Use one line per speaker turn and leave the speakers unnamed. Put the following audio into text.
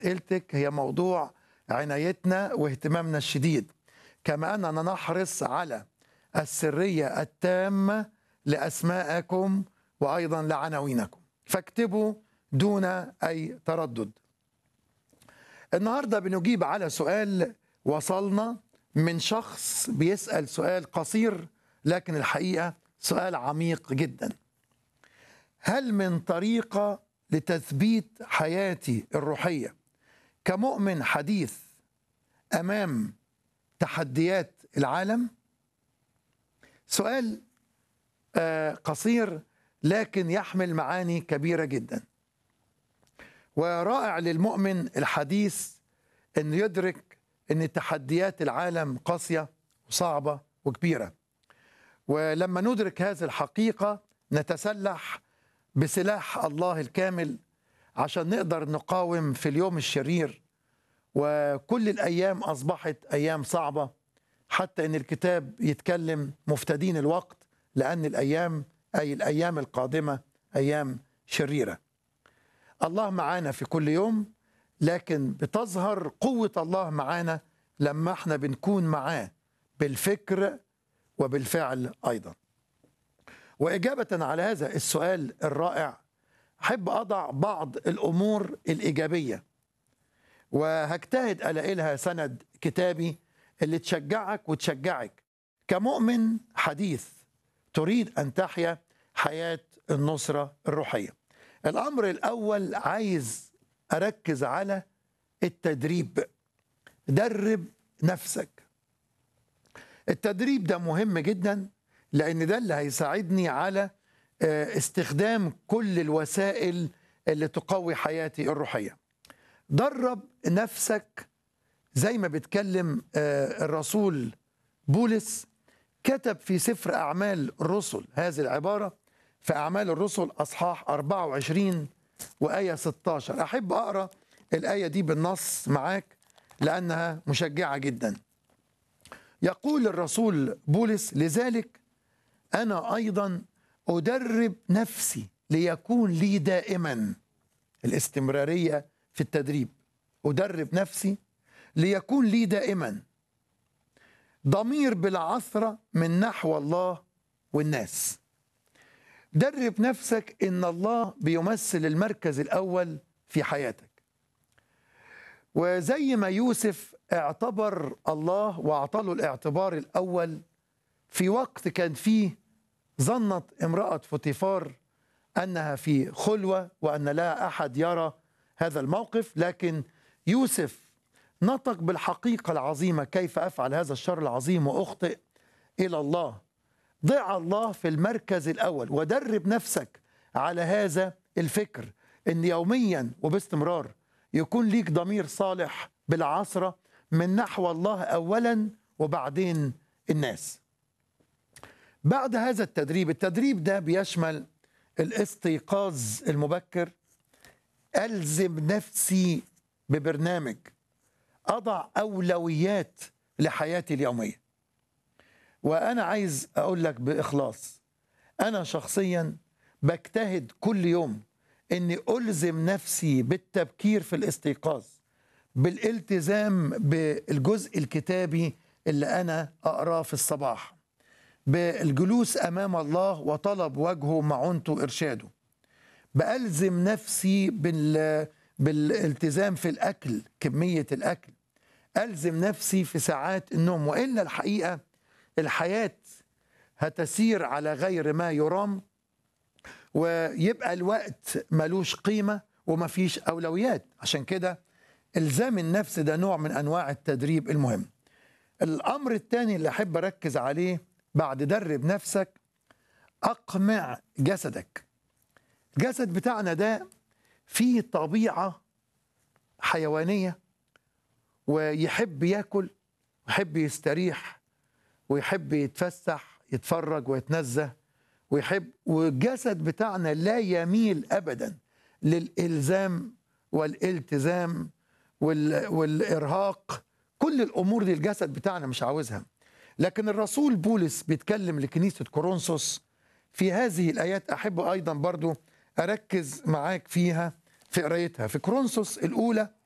أسئلتك هي موضوع عنايتنا واهتمامنا الشديد كما أننا نحرص على السرية التامة لأسماءكم وأيضا لعناوينكم فاكتبوا دون أي تردد النهاردة بنجيب على سؤال وصلنا من شخص بيسأل سؤال قصير لكن الحقيقة سؤال عميق جدا هل من طريقة لتثبيت حياتي الروحية كمؤمن حديث أمام تحديات العالم سؤال آه، قصير لكن يحمل معاني كبيرة جدا ورائع للمؤمن الحديث أن يدرك أن تحديات العالم قاسية وصعبة وكبيرة ولما ندرك هذه الحقيقة نتسلح بسلاح الله الكامل عشان نقدر نقاوم في اليوم الشرير وكل الأيام أصبحت أيام صعبة حتى أن الكتاب يتكلم مفتدين الوقت لأن الأيام أي الأيام القادمة أيام شريرة الله معانا في كل يوم لكن بتظهر قوة الله معانا لما احنا بنكون معاه بالفكر وبالفعل أيضا وإجابة على هذا السؤال الرائع أحب أضع بعض الأمور الإيجابية وهجتهد ألاقي لها سند كتابي اللي تشجعك وتشجعك كمؤمن حديث تريد أن تحيا حياة النصرة الروحية الأمر الأول عايز أركز على التدريب درب نفسك التدريب ده مهم جدا لأن ده اللي هيساعدني على آه، استخدام كل الوسائل اللي تقوي حياتي الروحية درب نفسك زي ما بيتكلم آه، الرسول بولس كتب في سفر أعمال الرسل هذه العبارة في أعمال الرسل أصحاح 24 وآية 16 أحب أقرأ الآية دي بالنص معاك لأنها مشجعة جدا يقول الرسول بولس لذلك أنا أيضا أدرب نفسي ليكون لي دائما الاستمرارية في التدريب أدرب نفسي ليكون لي دائما ضمير بالعثرة من نحو الله والناس درب نفسك إن الله بيمثل المركز الأول في حياتك وزي ما يوسف اعتبر الله واعطى الاعتبار الأول في وقت كان فيه ظنت امرأة فوتيفار أنها في خلوة وأن لا أحد يرى هذا الموقف لكن يوسف نطق بالحقيقة العظيمة كيف أفعل هذا الشر العظيم وأخطئ إلى الله ضع الله في المركز الأول ودرب نفسك على هذا الفكر أن يوميا وباستمرار يكون ليك ضمير صالح بالعصرة من نحو الله أولا وبعدين الناس بعد هذا التدريب التدريب ده بيشمل الاستيقاظ المبكر ألزم نفسي ببرنامج أضع أولويات لحياتي اليومية وأنا عايز أقول لك بإخلاص أنا شخصيا بجتهد كل يوم أني ألزم نفسي بالتبكير في الاستيقاظ بالالتزام بالجزء الكتابي اللي أنا أقراه في الصباح بالجلوس امام الله وطلب وجهه معونته ارشاده بالزم نفسي بال بالالتزام في الاكل كميه الاكل الزم نفسي في ساعات النوم والا الحقيقه الحياه هتسير على غير ما يرام ويبقى الوقت ملوش قيمه ومفيش اولويات عشان كده الزام النفس ده نوع من انواع التدريب المهم الامر الثاني اللي احب اركز عليه بعد درب نفسك اقمع جسدك الجسد بتاعنا ده فيه طبيعه حيوانيه ويحب ياكل ويحب يستريح ويحب يتفسح يتفرج ويتنزه ويحب والجسد بتاعنا لا يميل ابدا للالزام والالتزام وال... والارهاق كل الامور دي الجسد بتاعنا مش عاوزها لكن الرسول بولس بيتكلم لكنيسة كورنثوس في هذه الآيات أحب أيضا برضو أركز معاك فيها في قرايتها في كورنثوس الأولى